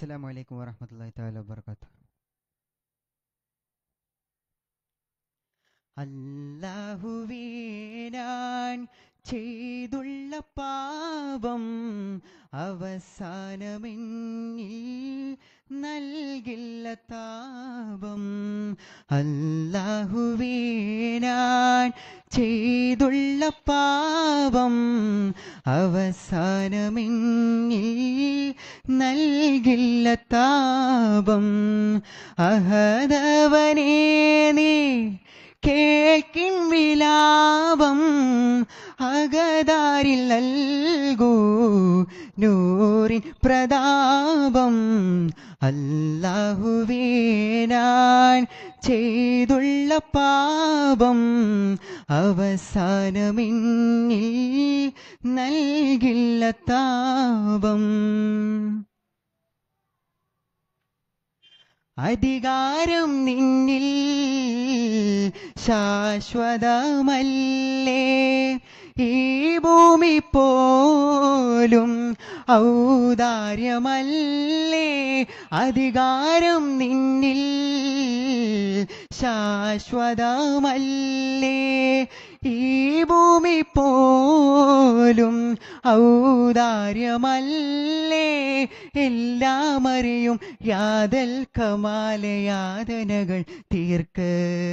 അസ്സലാമു അലൈക്കും വറഹ്മത്തുള്ളാഹി തആല വബറകാതുഹു അല്ലാഹുവേ ഞാൻ ചെയ്തുള്ള പാപം അവസാനമെന്നിൽ നൽകില്ല താപം അല്ലാഹുവേ ഞാൻ ചെയ്തുള്ള പാപം അവസാനമെന്നിൽ നൽകില്ല താപം അഹദവനേ നീ കേൾക്കിൻ വിലാപം അകതാരിൽ നൽകൂ നൂറിൻ പ്രതാപം അല്ലാഹുവേ ഞാൻ ചെയ്തുള്ള പാപം അവസാനമെന്നിൽ നൽകില്ല താപം അധികാരം നിന്നിൽ ശാശ്വതമല്ലേ ഈ ഭൂമി പോലും ഔദാര്യമല്ലേ അധികാരം നിന്നിൽ ശാശ്വതമല്ലേ ഈ ഭൂമി പോലും ഔദാര്യമല്ലേ എല്ലാം അറിയും യാതൽ കമാലയാതനകൾ തീർക്ക്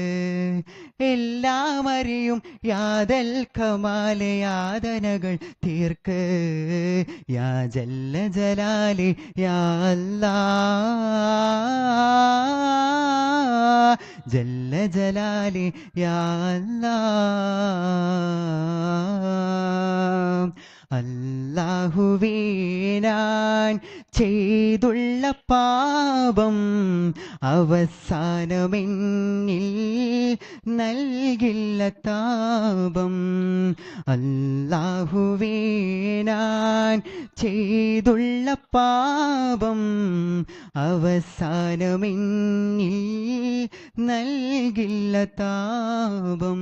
എല്ലാം അറിയും യാതൽ കമാലയാതനകൾ തീർക്ക് യാ ജല്ല ജലാലി യാ അല്ലാ ജല്ല ജലാലി യാ അല്ലാ അല്ലാഹുവേ ഞാൻ ചെയ്തുള്ള പാപം അവസാനമെന്നിൽ നൽകില്ല താപം അല്ലാഹുവേ ഞാൻ ചെയ്തുള്ള പാപം അവസാനമെന്നിൽ നൽകില്ല താപം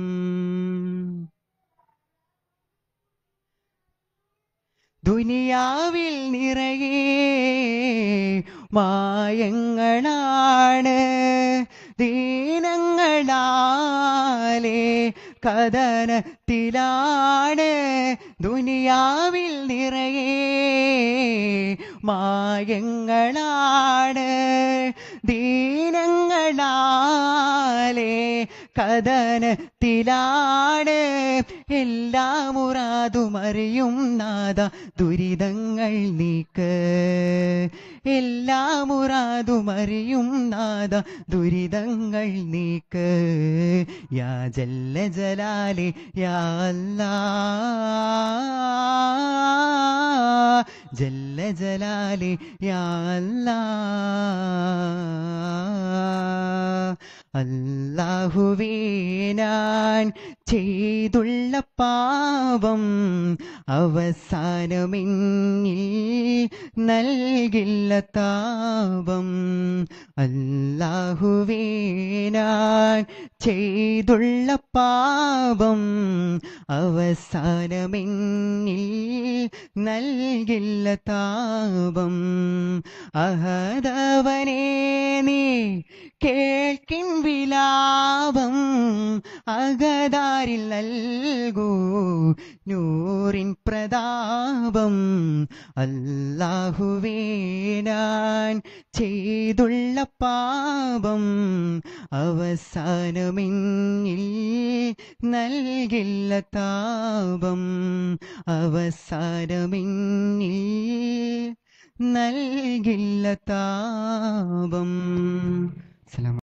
ദുനിയാവിൽ നിറയെ മായങ്ങളാണ് ദീനങ്ങളാലെ കഥനത്തിലാണ് ദുനിയാവിൽ നിറയെ മായങ്ങളാണ് ദീനങ്ങളാലെ കഥനത്തിലാണ് എല്ലാ മുറാതുമറിയും നാദ ദുരിതങ്ങൾ നീക്ക് എല്ലാ മുറാതുമറിയും നാദ ദുരിതങ്ങൾ നീക്ക് യാ ജല്ല ജലാലി യാ അല്ലാ ജല്ല ജലാലി യാ അല്ലാ അല്ലാഹുവേ ഞാൻ ചെയ്തുള്ള പാപം അവസാനമെന്നിൽ നൽകില്ല താപം അല്ലാഹുവേ ഞാൻ ചെയ്തുള്ള പാപം അവസാനമെന്നിൽ നൽകില്ല താപം അഹദവനേ നീ കേൾക്കിൻ വിലാപം അകതാരിൽ നൽകൂ നൂറിൻ പ്രതാപം അല്ലാഹുവേ ഞാൻ ചെയ്തുള്ള പാപം അവസാനമെന്നിൽ നൽകില്ല താപം അവസാനമെന്നിൽ നൽകില്ല താപം സലാം